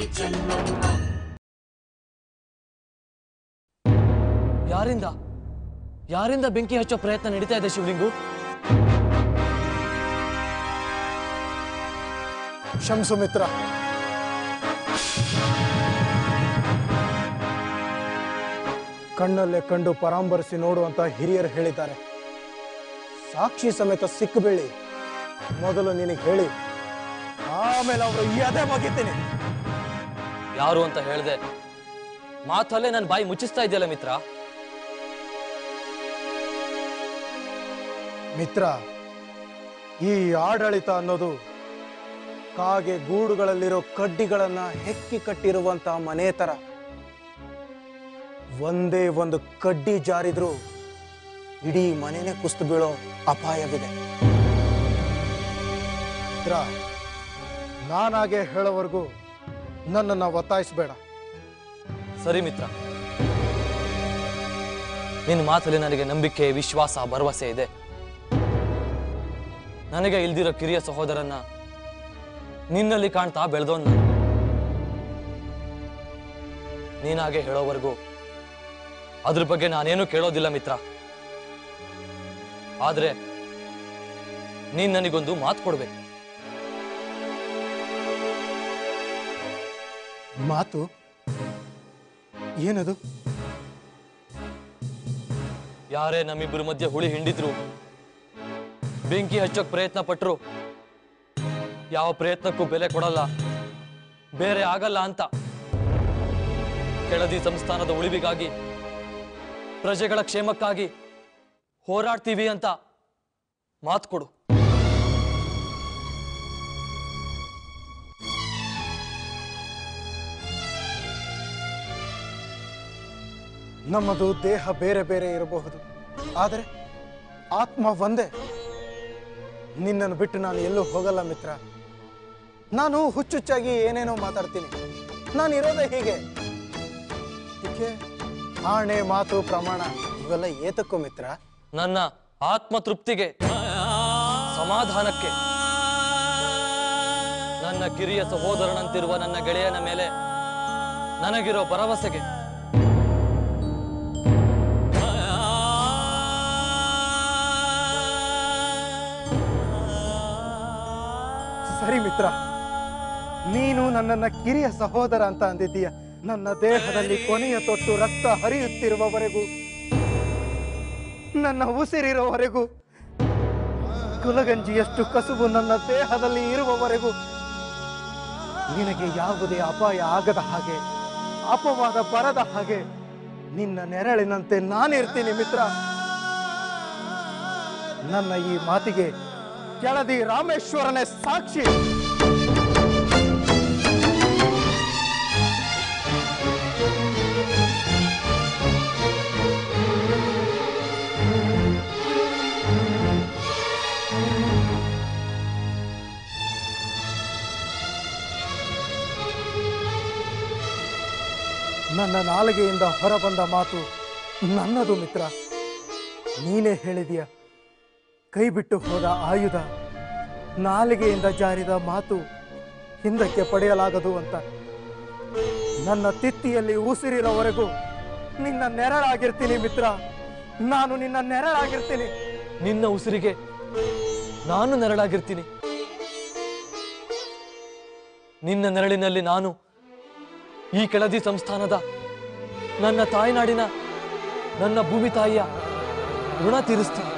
ಯಾರಿಂದ ಯಾರಿಂದ ಬೆಂಕಿ ಹಚ್ಚೋ ಪ್ರಯತ್ನ ನಡೀತಾ ಇದೆ ಶಿವಲಿಂಗು ಶಂಸು ಮಿತ್ರ ಕಣ್ಣಲ್ಲೇ ಕಂಡು ಪರಾಂಬರಿಸಿ ನೋಡುವಂತ ಹಿರಿಯರು ಹೇಳಿದ್ದಾರೆ ಸಾಕ್ಷಿ ಸಮೇತ ಸಿಕ್ಕಬೇಳಿ ಮೊದಲು ನಿನಗೆ ಹೇಳಿ ಆಮೇಲೆ ಅವರು ಎದೆ ಬಗಿತೀನಿ ಯಾರು ಅಂತ ಹೇಳ್ದೆ ಮಾತಲ್ಲೇ ನನ್ನ ಬಾಯಿ ಮುಚ್ಚಿಸ್ತಾ ಇದೆಯಲ್ಲ ಮಿತ್ರ ಮಿತ್ರ ಈ ಆಡಳಿತ ಅನ್ನೋದು ಕಾಗೆ ಗೂಡುಗಳಲ್ಲಿರೋ ಕಡ್ಡಿಗಳನ್ನ ಹೆಕ್ಕಿ ಕಟ್ಟಿರುವಂತ ಮನೆ ತರ ಒಂದೇ ಒಂದು ಕಡ್ಡಿ ಜಾರಿದ್ರೂ ಇಡೀ ಮನೆನೇ ಕುಸ್ತು ಬೀಳೋ ಅಪಾಯವಿದೆ ಮಿತ್ರ ನಾನಾಗೆ ಹೇಳೋವರೆಗೂ ನನ್ನನ್ನು ಒತ್ತಾಯಿಸಬೇಡ ಸರಿ ಮಿತ್ರ ನಿನ್ನ ಮಾತಲ್ಲಿ ನನಗೆ ನಂಬಿಕೆ ವಿಶ್ವಾಸ ಭರವಸೆ ಇದೆ ನನಗೆ ಇಲ್ದಿರೋ ಕಿರಿಯ ಸಹೋದರನ್ನ ನಿನ್ನಲ್ಲಿ ಕಾಣ್ತಾ ಬೆಳೆದವನ್ ನಾನು ನೀನಾಗೆ ಹೇಳೋವರೆಗೂ ಅದ್ರ ಬಗ್ಗೆ ನಾನೇನು ಕೇಳೋದಿಲ್ಲ ಮಿತ್ರ ಆದ್ರೆ ನೀನ್ ನನಗೊಂದು ಮಾತು ಕೊಡ್ಬೇಕು ಮಾತು ಏನದು ಯಾರೇ ನಮ್ಮಿಬ್ಬರ ಮಧ್ಯೆ ಹುಳಿ ಹಿಂಡಿದ್ರು ಬೆಂಕಿ ಹಚ್ಚೋಕ್ ಪ್ರಯತ್ನ ಪಟ್ರು ಯಾವ ಪ್ರಯತ್ನಕ್ಕೂ ಬೆಲೆ ಕೊಡಲ್ಲ ಬೇರೆ ಆಗಲ್ಲ ಅಂತ ಕೆಳದಿ ಸಂಸ್ಥಾನದ ಉಳಿವಿಗಾಗಿ ಪ್ರಜೆಗಳ ಕ್ಷೇಮಕ್ಕಾಗಿ ಹೋರಾಡ್ತೀವಿ ಅಂತ ಮಾತು ಕೊಡು ನಮ್ಮದು ದೇಹ ಬೇರೆ ಬೇರೆ ಇರಬಹುದು ಆದರೆ ಆತ್ಮ ಒಂದೇ ನಿನ್ನನ್ನು ಬಿಟ್ಟು ನಾನು ಎಲ್ಲೂ ಹೋಗಲ್ಲ ಮಿತ್ರ ನಾನು ಹುಚ್ಚುಚ್ಚಾಗಿ ಏನೇನೋ ಮಾತಾಡ್ತೀನಿ ನಾನು ಇರೋದೇ ಹೀಗೆ ಇದಕ್ಕೆ ಆಣೆ ಮಾತು ಪ್ರಮಾಣ ಇವೆಲ್ಲ ಏತಕ್ಕೂ ಮಿತ್ರ ನನ್ನ ಆತ್ಮ ತೃಪ್ತಿಗೆ ಸಮಾಧಾನಕ್ಕೆ ನನ್ನ ಕಿರಿಯ ಸಹೋದರನಂತಿರುವ ನನ್ನ ಗೆಳೆಯನ ಮೇಲೆ ನನಗಿರೋ ಭರವಸೆಗೆ ಸರಿ ಮಿತ್ರ ನೀನು ನನ್ನನ್ನ ಕಿರಿಯ ಸಹೋದರ ಅಂತ ಅಂದಿದ್ದೀಯ ನನ್ನ ದೇಹದಲ್ಲಿ ಕೊನೆಯ ತೊಟ್ಟು ರಕ್ತ ಹರಿಯುತ್ತಿರುವವರೆಗೂ ನನ್ನ ಉಸಿರಿರುವವರೆಗೂ ಕುಲಗಂಜಿಯಷ್ಟು ಕಸುಬು ನನ್ನ ದೇಹದಲ್ಲಿ ಇರುವವರೆಗೂ ನಿನಗೆ ಯಾವುದೇ ಅಪಾಯ ಆಗದ ಹಾಗೆ ಅಪವಾದ ಬರದ ಹಾಗೆ ನಿನ್ನ ನೆರಳಿನಂತೆ ನಾನಿರ್ತೀನಿ ಮಿತ್ರ ನನ್ನ ಈ ಮಾತಿಗೆ ಕೆಳದಿ ರಾಮೇಶ್ವರನೇ ಸಾಕ್ಷಿ ನನ್ನ ನಾಲಿಗೆಯಿಂದ ಹೊರಬಂದ ಮಾತು ನನ್ನದು ಮಿತ್ರ ನೀನೇ ಹೇಳಿದೀಯ ಕೈ ಬಿಟ್ಟು ಹೋದ ಆಯುಧ ನಾಲಿಗೆಯಿಂದ ಜಾರಿದ ಮಾತು ಹಿಂದಕ್ಕೆ ಪಡೆಯಲಾಗದು ಅಂತ ನನ್ನ ತಿತ್ತಿಯಲ್ಲಿ ಉಸಿರಿರೋವರೆಗೂ ನಿನ್ನ ನೆರಳಾಗಿರ್ತೀನಿ ಮಿತ್ರ ನಾನು ನಿನ್ನ ನೆರಳಾಗಿರ್ತೀನಿ ನಿನ್ನ ಉಸಿರಿಗೆ ನಾನು ನೆರಳಾಗಿರ್ತೀನಿ ನಿನ್ನ ನೆರಳಿನಲ್ಲಿ ನಾನು ಈ ಕೆಳದಿ ಸಂಸ್ಥಾನದ ನನ್ನ ತಾಯ್ನಾಡಿನ ನನ್ನ ಭೂಮಿ ತಾಯಿಯ ಋಣ ತೀರಿಸ್ತೀನಿ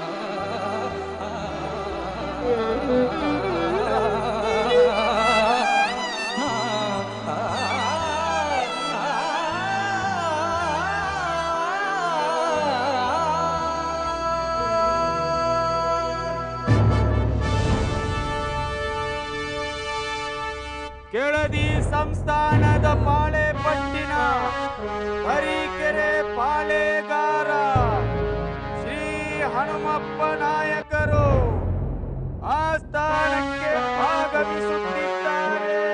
ಕೆಳದಿ ಸಂಸ್ಥಾನದ ಪಾಳೆಪಟ್ಟಿನ ಹರಿಕೆರೆ ಪಾಳೆಗಾರ ಶ್ರೀ ಹನುಮಪ್ಪ ನಾಯಕರು ಆಸ್ಥಾನಕ್ಕೆ ಆಗಮಿಸುತ್ತಿದ್ದಾರೆ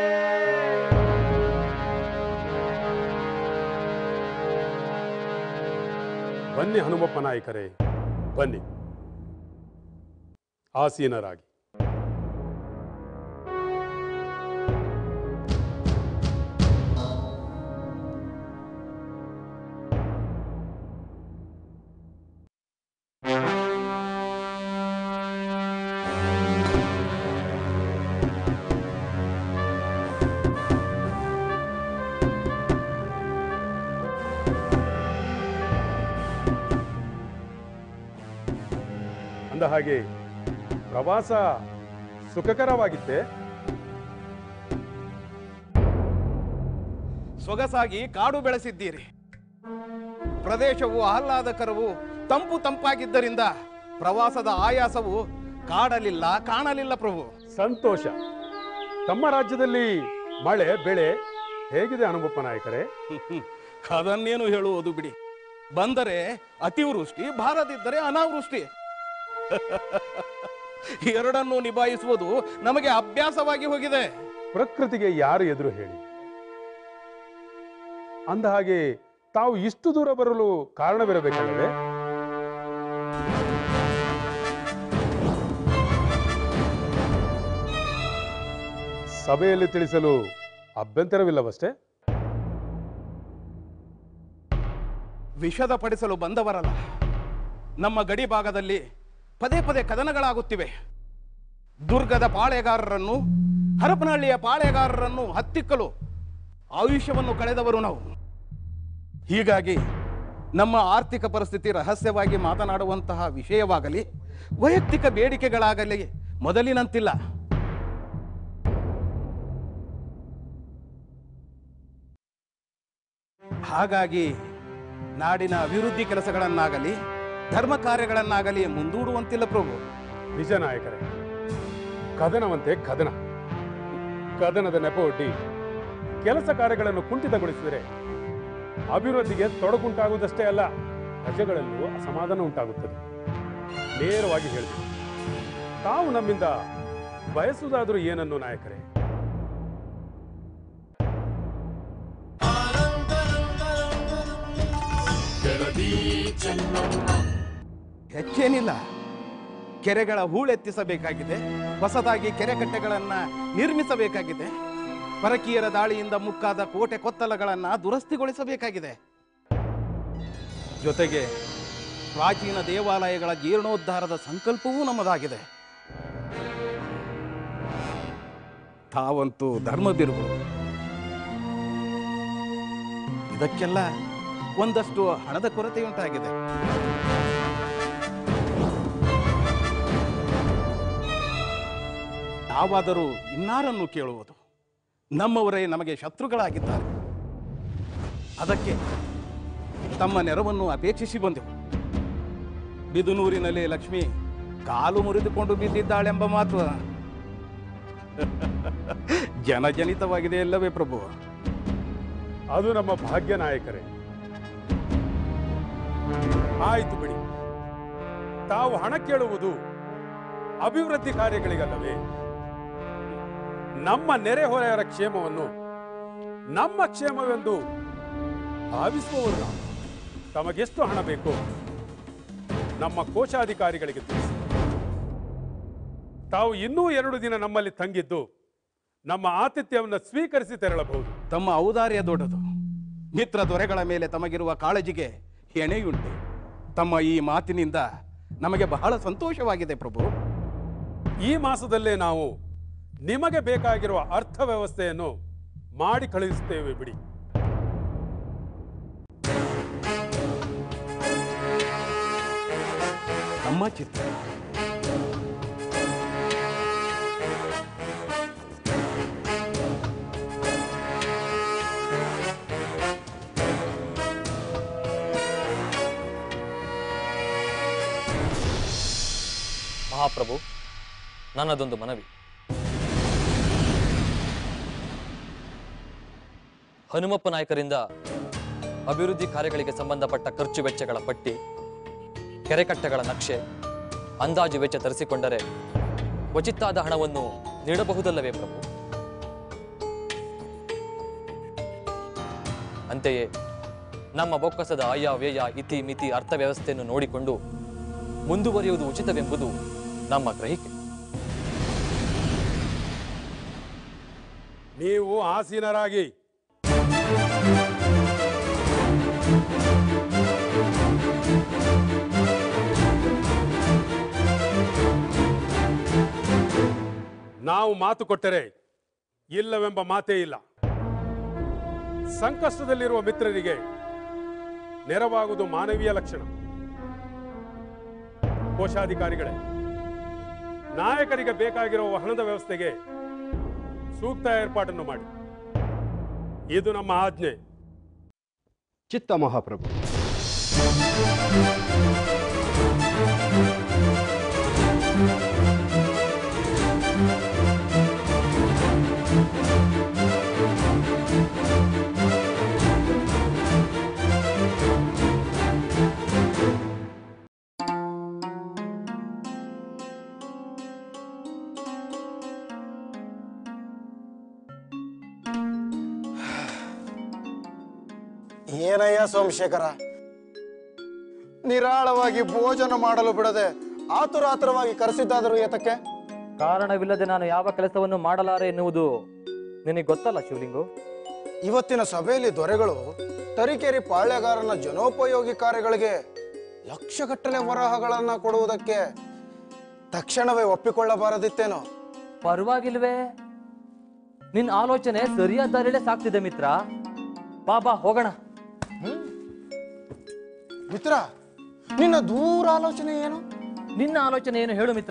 ಬನ್ನಿ ಹನುಮಪ್ಪ ನಾಯಕರೇ ಬನ್ನಿ ಆಸೀನರಾಗಿ ಹಾಗೆ ಪ್ರವಾಸ ಸುಖಕರವಾಗಿತ್ತೆ ಸೊಗಸಾಗಿ ಕಾಡು ಬೆಳೆಸಿದ್ದೀರಿ ಪ್ರದೇಶವು ಆಹ್ಲಾದಕರವು ತಂಪು ತಂಪಾಗಿದ್ದರಿಂದ ಪ್ರವಾಸದ ಆಯಾಸವು ಕಾಡಲಿಲ್ಲ ಕಾಣಲಿಲ್ಲ ಪ್ರಭು ಸಂತೋಷ ತಮ್ಮ ರಾಜ್ಯದಲ್ಲಿ ಮಳೆ ಬೆಳೆ ಹೇಗಿದೆ ಹನುಮಪ್ಪ ನಾಯಕರೇ ಅದನ್ನೇನು ಹೇಳುವುದು ಬಿಡಿ ಬಂದರೆ ಅತಿವೃಷ್ಟಿ ಬಾರದಿದ್ದರೆ ಅನಾವೃಷ್ಟಿ ಎರಡನ್ನೂ ನಿಭಾಯಿಸುವುದು ನಮಗೆ ಅಭ್ಯಾಸವಾಗಿ ಹೋಗಿದೆ ಪ್ರಕೃತಿಗೆ ಯಾರು ಎದುರು ಹೇಳಿ ಅಂದ ಹಾಗೆ ತಾವು ಇಷ್ಟು ದೂರ ಬರಲು ಕಾರಣವಿರಬೇಕಲ್ಲವೇ ಸಭೆಯಲ್ಲಿ ತಿಳಿಸಲು ಅಭ್ಯಂತರವಿಲ್ಲವಷ್ಟೇ ವಿಷದ ಪಡಿಸಲು ಬಂದವರಲ್ಲ ನಮ್ಮ ಗಡಿ ಭಾಗದಲ್ಲಿ ಪದೇ ಪದೇ ಕದನಗಳಾಗುತ್ತಿವೆ ದುರ್ಗದ ಪಾಳೆಗಾರರನ್ನು ಹರಪನಹಳ್ಳಿಯ ಪಾಳೆಗಾರರನ್ನು ಹತ್ತಿಕ್ಕಲು ಆಯುಷ್ಯವನ್ನು ಕಳೆದವರು ನಾವು ಹೀಗಾಗಿ ನಮ್ಮ ಆರ್ಥಿಕ ಪರಿಸ್ಥಿತಿ ರಹಸ್ಯವಾಗಿ ಮಾತನಾಡುವಂತಹ ವಿಷಯವಾಗಲಿ ವೈಯಕ್ತಿಕ ಬೇಡಿಕೆಗಳಾಗಲಿ ಮೊದಲಿನಂತಿಲ್ಲ ಹಾಗಾಗಿ ನಾಡಿನ ಅಭಿವೃದ್ಧಿ ಕೆಲಸಗಳನ್ನಾಗಲಿ ಧರ್ಮ ಕಾರ್ಯಗಳನ್ನಾಗಲಿ ಮುಂದೂಡುವಂತಿಲ್ಲ ಪ್ರಭು ನಿಜ ನಾಯಕರೇ ಕದನವಂತೆ ಕದನ ಕದನದ ನೆಪ ಒಡ್ಡಿ ಕೆಲಸ ಕಾರ್ಯಗಳನ್ನು ಕುಂಠಿತಗೊಳಿಸಿದರೆ ಅಭಿವೃದ್ಧಿಗೆ ತೊಡಕುಂಟಾಗುವುದಷ್ಟೇ ಅಲ್ಲ ಪ್ರಜೆಗಳಲ್ಲೂ ಅಸಮಾಧಾನ ಉಂಟಾಗುತ್ತದೆ ನೇರವಾಗಿ ಹೇಳಿದೆ ತಾವು ನಮ್ಮಿಂದ ಬಯಸುವುದಾದರೂ ಏನನ್ನು ನಾಯಕರೇ ಹೆಚ್ಚೇನಿಲ್ಲ ಕೆರೆಗಳ ಹೂಳೆತ್ತಿಸಬೇಕಾಗಿದೆ ಹೊಸದಾಗಿ ಕೆರೆ ಕಟ್ಟೆಗಳನ್ನ ನಿರ್ಮಿಸಬೇಕಾಗಿದೆ ಪರಕೀಯರ ದಾಳಿಯಿಂದ ಮುಕ್ಕಾದ ಕೋಟೆ ಕೊತ್ತಲಗಳನ್ನ ದುರಸ್ತಿಗೊಳಿಸಬೇಕಾಗಿದೆ ಜೊತೆಗೆ ಪ್ರಾಚೀನ ದೇವಾಲಯಗಳ ಜೀರ್ಣೋದ್ಧಾರದ ಸಂಕಲ್ಪವೂ ನಮ್ಮದಾಗಿದೆ ತಾವಂತೂ ಧರ್ಮಬೀರುಗಳು ಇದಕ್ಕೆಲ್ಲ ಒಂದಷ್ಟು ಹಣದ ಕೊರತೆಯುಂಟಾಗಿದೆ ನಾವಾದರೂ ಇನ್ನಾರನ್ನು ಕೇಳುವುದು ನಮ್ಮವರೇ ನಮಗೆ ಶತ್ರುಗಳಾಗಿದ್ದಾರೆ ಅದಕ್ಕೆ ತಮ್ಮ ನೆರವನ್ನು ಅಪೇಕ್ಷಿಸಿ ಬಂದೆವು ಬಿದುನೂರಿನಲ್ಲಿ ಲಕ್ಷ್ಮಿ ಕಾಲು ಮುರಿದುಕೊಂಡು ಬಿದ್ದಿದ್ದಾಳೆಂಬ ಮಾತು ಜನಜನಿತವಾಗಿದೆ ಅಲ್ಲವೇ ಪ್ರಭು ಅದು ನಮ್ಮ ಭಾಗ್ಯ ನಾಯಕರೇ ಆಯಿತು ಬಿಡಿ ತಾವು ಹಣ ಕೇಳುವುದು ಅಭಿವೃದ್ಧಿ ಕಾರ್ಯಗಳಿಗಲ್ಲವೇ ನಮ್ಮ ನೆರೆಹೊರೆಯವರ ಕ್ಷೇಮವನ್ನು ನಮ್ಮ ಕ್ಷೇಮವೆಂದು ಭಾವಿಸುವವರು ನಾವು ತಮಗೆಷ್ಟು ಹಣ ಬೇಕು ನಮ್ಮ ಕೋಶಾಧಿಕಾರಿಗಳಿಗೆ ತಿಳಿಸಿ ತಾವು ಇನ್ನೂ ಎರಡು ದಿನ ನಮ್ಮಲ್ಲಿ ತಂಗಿದ್ದು ನಮ್ಮ ಆತಿಥ್ಯವನ್ನು ಸ್ವೀಕರಿಸಿ ತೆರಳಬಹುದು ತಮ್ಮ ಔದಾರ್ಯ ದೊಡ್ಡದು ಮಿತ್ರ ದೊರೆಗಳ ಮೇಲೆ ತಮಗಿರುವ ಕಾಳಜಿಗೆ ಎಣೆಯುಂಟು ತಮ್ಮ ಈ ಮಾತಿನಿಂದ ನಮಗೆ ಬಹಳ ಸಂತೋಷವಾಗಿದೆ ಪ್ರಭು ಈ ಮಾಸದಲ್ಲೇ ನಾವು ನಿಮಗೆ ಬೇಕಾಗಿರುವ ಅರ್ಥವ್ಯವಸ್ಥೆಯನ್ನು ಮಾಡಿ ಕಳುಹಿಸುತ್ತೇವೆ ಬಿಡಿ ನಮ್ಮ ಚಿತ್ರ ಮಹಾಪ್ರಭು ನನ್ನದೊಂದು ಮನವಿ ಹನುಮಪ್ಪ ನಾಯಕರಿಂದ ಅಭಿವೃದ್ಧಿ ಕಾರ್ಯಗಳಿಗೆ ಸಂಬಂಧಪಟ್ಟ ಖರ್ಚು ವೆಚ್ಚಗಳ ಪಟ್ಟಿ ಕೆರೆಕಟ್ಟೆಗಳ ನಕ್ಷೆ ಅಂದಾಜು ವೆಚ್ಚ ತರಿಸಿಕೊಂಡರೆ ಉಚಿತಾದ ಹಣವನ್ನು ನೀಡಬಹುದಲ್ಲವೇ ಪ್ರಭು ಅಂತೆಯೇ ನಮ್ಮ ಬೊಕ್ಕಸದ ಆಯಾ ವ್ಯಯ ಇತಿ ಮಿತಿ ಅರ್ಥವ್ಯವಸ್ಥೆಯನ್ನು ನೋಡಿಕೊಂಡು ಮುಂದುವರಿಯುವುದು ಉಚಿತವೆಂಬುದು ನಮ್ಮ ಗ್ರಹಿಕೆ ನೀವು ಆಸೀನರಾಗಿ ನಾವು ಮಾತು ಕೊಟ್ಟರೆ ಇಲ್ಲವೆಂಬ ಮಾತೇ ಇಲ್ಲ ಸಂಕಷ್ಟದಲ್ಲಿರುವ ಮಿತ್ರರಿಗೆ ನೆರವಾಗುವುದು ಮಾನವೀಯ ಲಕ್ಷಣ ಕೋಶಾಧಿಕಾರಿಗಳೇ ನಾಯಕರಿಗೆ ಬೇಕಾಗಿರುವ ಹಣದ ವ್ಯವಸ್ಥೆಗೆ ಸೂಕ್ತ ಏರ್ಪಾಟನ್ನು ಮಾಡಿ ಇದು ನಮ್ಮ ಆಜ್ಞೆ ಚಿತ್ತ ಮಹಾಪ್ರಭು ಏನಯ್ಯ ಸೋಮಶೇಖರ ನಿರಾಳವಾಗಿ ಭೋಜನ ಮಾಡಲು ಬಿಡದೆ ಆತುರಾತುರವಾಗಿ ಕರೆಸಿದ್ದಾದರೂ ಏತಕ್ಕೆ ಕಾರಣವಿಲ್ಲದೆ ನಾನು ಯಾವ ಕೆಲಸವನ್ನು ಮಾಡಲಾರೆ ಎನ್ನುವುದು ನಿನಗೆ ಗೊತ್ತಲ್ಲ ಶಿವಲಿಂಗು ಇವತ್ತಿನ ಸಭೆಯಲ್ಲಿ ದೊರೆಗಳು ತರೀಕೆರೆ ಪಾಳ್ಯಗಾರನ ಜನೋಪಯೋಗಿ ಕಾರ್ಯಗಳಿಗೆ ಲಕ್ಷಗಟ್ಟಲೆ ವರಹಗಳನ್ನ ಕೊಡುವುದಕ್ಕೆ ತಕ್ಷಣವೇ ಒಪ್ಪಿಕೊಳ್ಳಬಾರದಿತ್ತೇನೋ ಪರವಾಗಿಲ್ವೇ ನಿನ್ನ ಆಲೋಚನೆ ಸರಿಯಾದ ದಾರಿಲೇ ಸಾಕ್ತಿದೆ ಮಿತ್ರ ಬಾ ಬಾ ಹೋಗೋಣ ಮಿತ್ರ ನಿನ್ನ ದೂರ ಆಲೋಚನೆ ಏನು ನಿನ್ನ ಆಲೋಚನೆ ಏನು ಹೇಳು ಮಿತ್ರ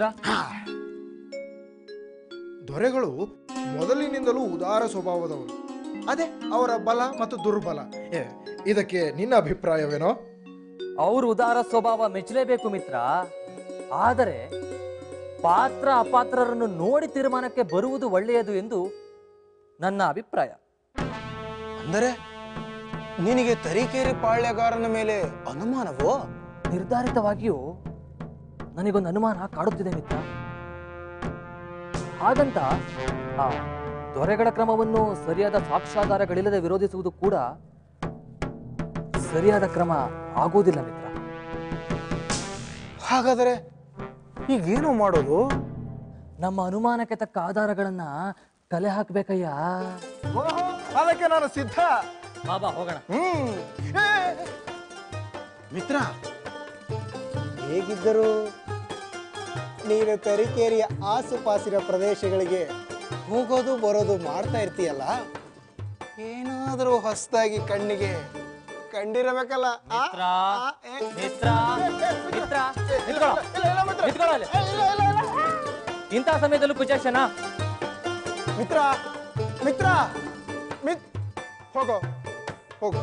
ದೊರೆಗಳು ಮೊದಲಿನಿಂದಲೂ ಉದಾರ ಸ್ವಭಾವದವರು ಅದೇ ಅವರ ಬಲ ಮತ್ತು ದುರ್ಬಲ ಏ, ಇದಕ್ಕೆ ನಿನ್ನ ಅಭಿಪ್ರಾಯವೇನೋ ಅವ್ರ ಉದಾರ ಸ್ವಭಾವ ಮೆಚ್ಚಲೇಬೇಕು ಮಿತ್ರ ಆದರೆ ಪಾತ್ರ ಅಪಾತ್ರರನ್ನು ನೋಡಿ ತೀರ್ಮಾನಕ್ಕೆ ಬರುವುದು ಒಳ್ಳೆಯದು ಎಂದು ನನ್ನ ಅಭಿಪ್ರಾಯ ಅಂದರೆ ನಿನಗೆ ತರೀಕೆರೆ ಪಾಳ್ಯಗಾರನ ಮೇಲೆ ಅನುಮಾನವೋ ನಿರ್ಧಾರಿತವಾಗಿಯೂ ನನಗೊಂದು ಅನುಮಾನ ಕಾಡುತ್ತಿದೆ ಮಿತ್ರ ಹಾಗಂತ ಆ ದೊರೆಗಳ ಕ್ರಮವನ್ನು ಸರಿಯಾದ ಸಾಕ್ಷ್ಯಾಧಾರಗಳಿಲ್ಲದೆ ವಿರೋಧಿಸುವುದು ಕೂಡ ಸರಿಯಾದ ಕ್ರಮ ಆಗುವುದಿಲ್ಲ ಮಿತ್ರ ಹಾಗಾದರೆ ಈಗೇನು ಮಾಡೋದು ನಮ್ಮ ಅನುಮಾನಕ್ಕೆ ತಕ್ಕ ಆಧಾರಗಳನ್ನ ಕಲೆ ಹಾಕ್ಬೇಕಯ್ಯ ಓಹೋ, ಅದಕ್ಕೆ ನಾನು ಸಿದ್ಧ ಬಾಬಾ ಹೋಗೋಣ ಹ್ಮ್ ಏ, ಮಿತ್ರ ಹೇಗಿದ್ದರು ನೀನು ತರೀಕೆರೆಯ ಆಸುಪಾಸಿನ ಪ್ರದೇಶಗಳಿಗೆ ಹೋಗೋದು ಬರೋದು ಮಾಡ್ತಾ ಇರ್ತೀಯಲ್ಲ ಏನಾದರೂ ಹೊಸದಾಗಿ ಕಣ್ಣಿಗೆ ಕಂಡಿರಬೇಕಲ್ಲ ಆ? ಮಿತ್ರ, ಆ, ಏ, ಮಿತ್ರ, ಮಿತ್ರ, ಇಲ್ಲ, ನಿಂತ್ಕೊಳ್ಳೋ. ಇಲ್ಲ, ಇಲ್ಲ, ಮಿತ್ರ. ನಿಂತ್ಕೊಳ್ಳೋ ಅಲ್ಲಿ. ಏ, ಇಲ್ಲ, ಇಲ್ಲ, ಇಲ್ಲ. ಇಂಥ ಸಮಯದಲ್ಲೂ ಕುಚಾಶನ ಮಿತ್ರ ಮಿತ್ರ ಮಿತ್ ಹೋಗೋ ಹೋಗೋ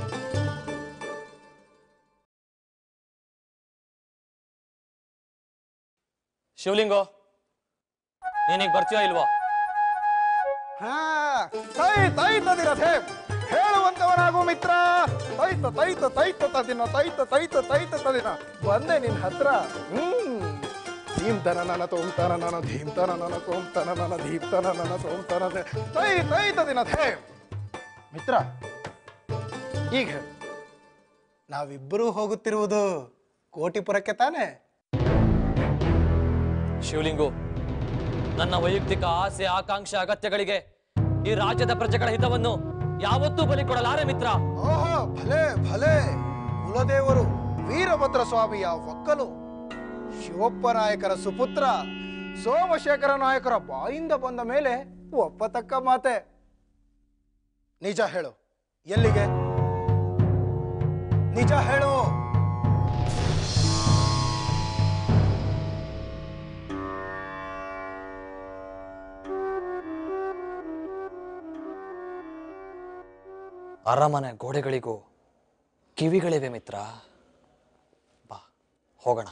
ಶಿವಲಿಂಗೋ ನೀನೀಗ ಬರ್ತೀಯೋ ಇಲ್ವೋ ಹಾ ತೈ ತೈತ ದಿನಥೆ ಹೇಳುವಂತವನಾಗು ಮಿತ್ರ ತೈತ ತೈತ ತೈತ ತದಿನ ತೈತ ತೈತ ತೈತ ತದಿನ ಬಂದೆ ನಿನ್ ಹತ್ರ ಹ್ಮ್ ಧೀಮ್ತನ ನನ್ನ ತೋಮ್ತನ ನನ್ನ ಧೀಮ್ತನ ನನ್ನ ತೋಮ್ತನ ನನ್ನ ಧೀಮ್ತನ ನನ್ನ ತೋಮ್ತನ ತೈ ತೈತ ದಿನಥೆ ಮಿತ್ರ ಈಗ ಹೇಳು ನಾವಿಬ್ಬರೂ ಹೋಗುತ್ತಿರುವುದು ಕೋಟಿಪುರಕ್ಕೆ ತಾನೇ ಶಿವಲಿಂಗು ನನ್ನ ವೈಯಕ್ತಿಕ ಆಸೆ ಆಕಾಂಕ್ಷೆ ಅಗತ್ಯಗಳಿಗೆ ಈ ರಾಜ್ಯದ ಪ್ರಜೆಗಳ ಹಿತವನ್ನು ಯಾವತ್ತೂ ಬಲಿ ಕೊಡಲಾರೆ ಮಿತ್ರ ಓಹೋ ಭಲೆ ಭಲೆ ಕುಲದೇವರು ವೀರಭದ್ರ ಸ್ವಾಮಿಯ ಒಕ್ಕಲು ಶಿವಪ್ಪ ನಾಯಕರ ಸುಪುತ್ರ ಸೋಮಶೇಖರ ನಾಯಕರ ಬಾಯಿಂದ ಬಂದ ಮೇಲೆ ಒಪ್ಪತಕ್ಕ ಮಾತೆ ನಿಜ ಹೇಳು ಎಲ್ಲಿಗೆ ನಿಜ ಹೇಳು ಅರಮನೆ ಗೋಡೆಗಳಿಗೂ ಕಿವಿಗಳಿವೆ ಮಿತ್ರ ಬಾ ಹೋಗೋಣ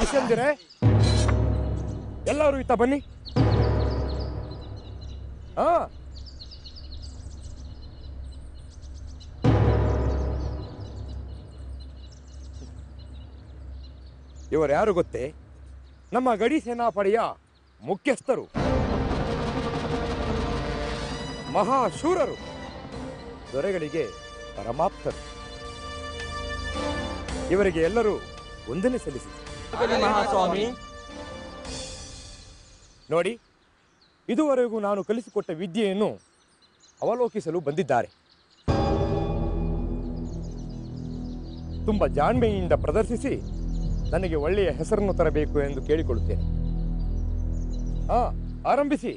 ಶಿಷ್ಯಂದಿರೆ ಎಲ್ಲರೂ ಇತ್ತ ಬನ್ನಿ ಹಾ ಇವರು ಯಾರು ಗೊತ್ತೇ ನಮ್ಮ ಗಡಿ ಸೇನಾಪಡೆಯ ಮುಖ್ಯಸ್ಥರು ಮಹಾಶೂರರು ದೊರೆಗಳಿಗೆ ಪರಮಾಪ್ತರು ಇವರಿಗೆ ಎಲ್ಲರೂ ವಂದನೆ ಸಲ್ಲಿಸಿ ಮಹಾಸ್ವಾಮಿ ನೋಡಿ ಇದುವರೆಗೂ ನಾನು ಕಲಿಸಿಕೊಟ್ಟ ವಿದ್ಯೆಯನ್ನು ಅವಲೋಕಿಸಲು ಬಂದಿದ್ದಾರೆ ತುಂಬ ಜಾಣ್ಮೆಯಿಂದ ಪ್ರದರ್ಶಿಸಿ ನನಗೆ ಒಳ್ಳೆಯ ಹೆಸರನ್ನು ತರಬೇಕು ಎಂದು ಕೇಳಿಕೊಳ್ಳುತ್ತೇನೆ ಹಾ ಆರಂಭಿಸಿ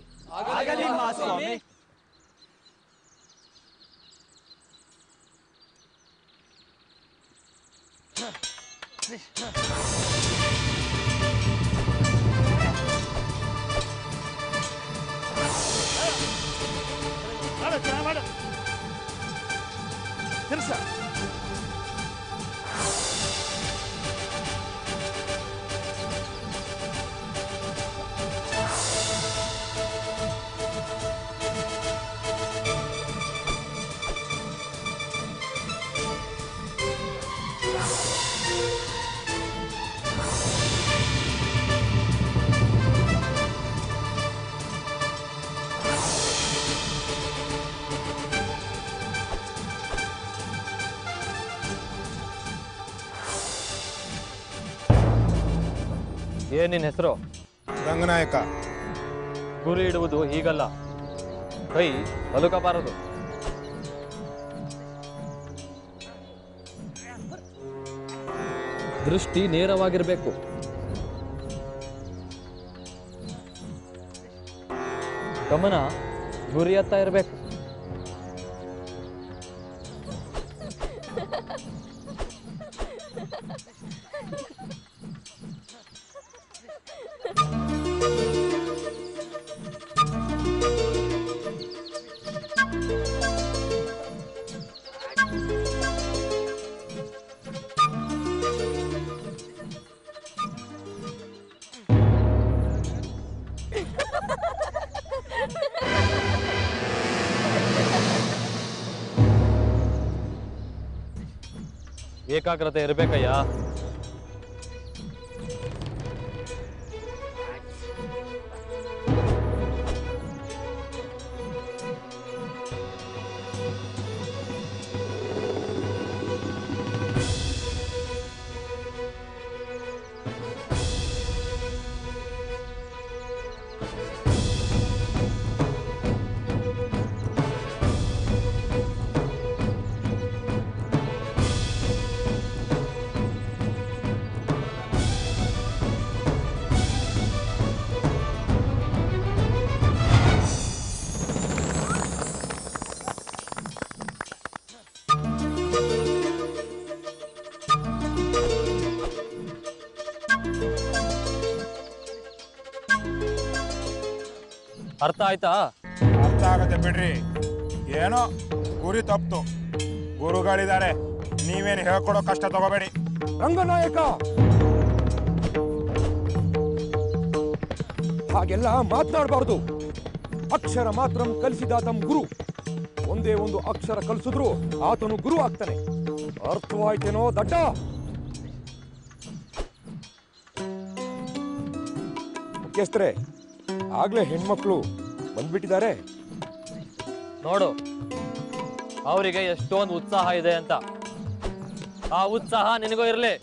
ಏನ್ ನಿನ್ ಹೆಸರು ರಂಗನಾಯಕ ಗುರಿ ಇಡುವುದು ಹೀಗಲ್ಲ ಕೈ ಬಲುಕಬಾರದು ದೃಷ್ಟಿ ನೇರವಾಗಿರ್ಬೇಕು ಗಮನ ಗುರಿಯತ್ತ ಇರಬೇಕು ಏಕಾಗ್ರತೆ ಇರಬೇಕಯ್ಯ ಅರ್ಥ ಆಯ್ತಾ ಅರ್ಥ ಆಗತ್ತೆ ಬಿಡ್ರಿ ಏನೋ ಗುರಿ ತಪ್ತು ಗುರುಗಳಿದ್ದಾರೆ ನೀವೇನು ಹೇಳ್ಕೊಡೋ ಕಷ್ಟ ತಗೋಬೇಡಿ ರಂಗನಾಯಕ ಹಾಗೆಲ್ಲ ಮಾತನಾಡಬಾರ್ದು ಅಕ್ಷರ ಮಾತ್ರ ಕಲಿಸಿದ ತಮ್ಮ ಗುರು ಒಂದೇ ಒಂದು ಅಕ್ಷರ ಕಲಿಸಿದ್ರು ಆತನು ಗುರು ಆಗ್ತಾನೆ ಅರ್ಥವಾಯ್ತೇನೋ ದಡ್ಡ ಮುಖ್ಯಸ್ಥರೇ ಆಗ್ಲೇ ಹೆಣ್ಮಕ್ಳು ಬಂದ್ಬಿಟ್ಟಿದ್ದಾರೆ ನೋಡು ಅವರಿಗೆ ಎಷ್ಟೊಂದು ಉತ್ಸಾಹ ಇದೆ ಅಂತ ಆ ಉತ್ಸಾಹ ನಿನಗೂ ಇರಲಿ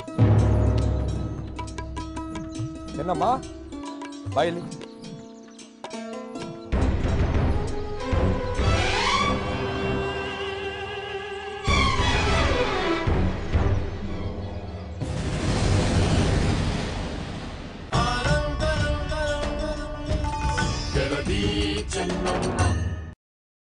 ಚೆನ್ನಮ್ಮ ಬಾಯಿಲಿ ಚೆನ್ನಮ್ಮ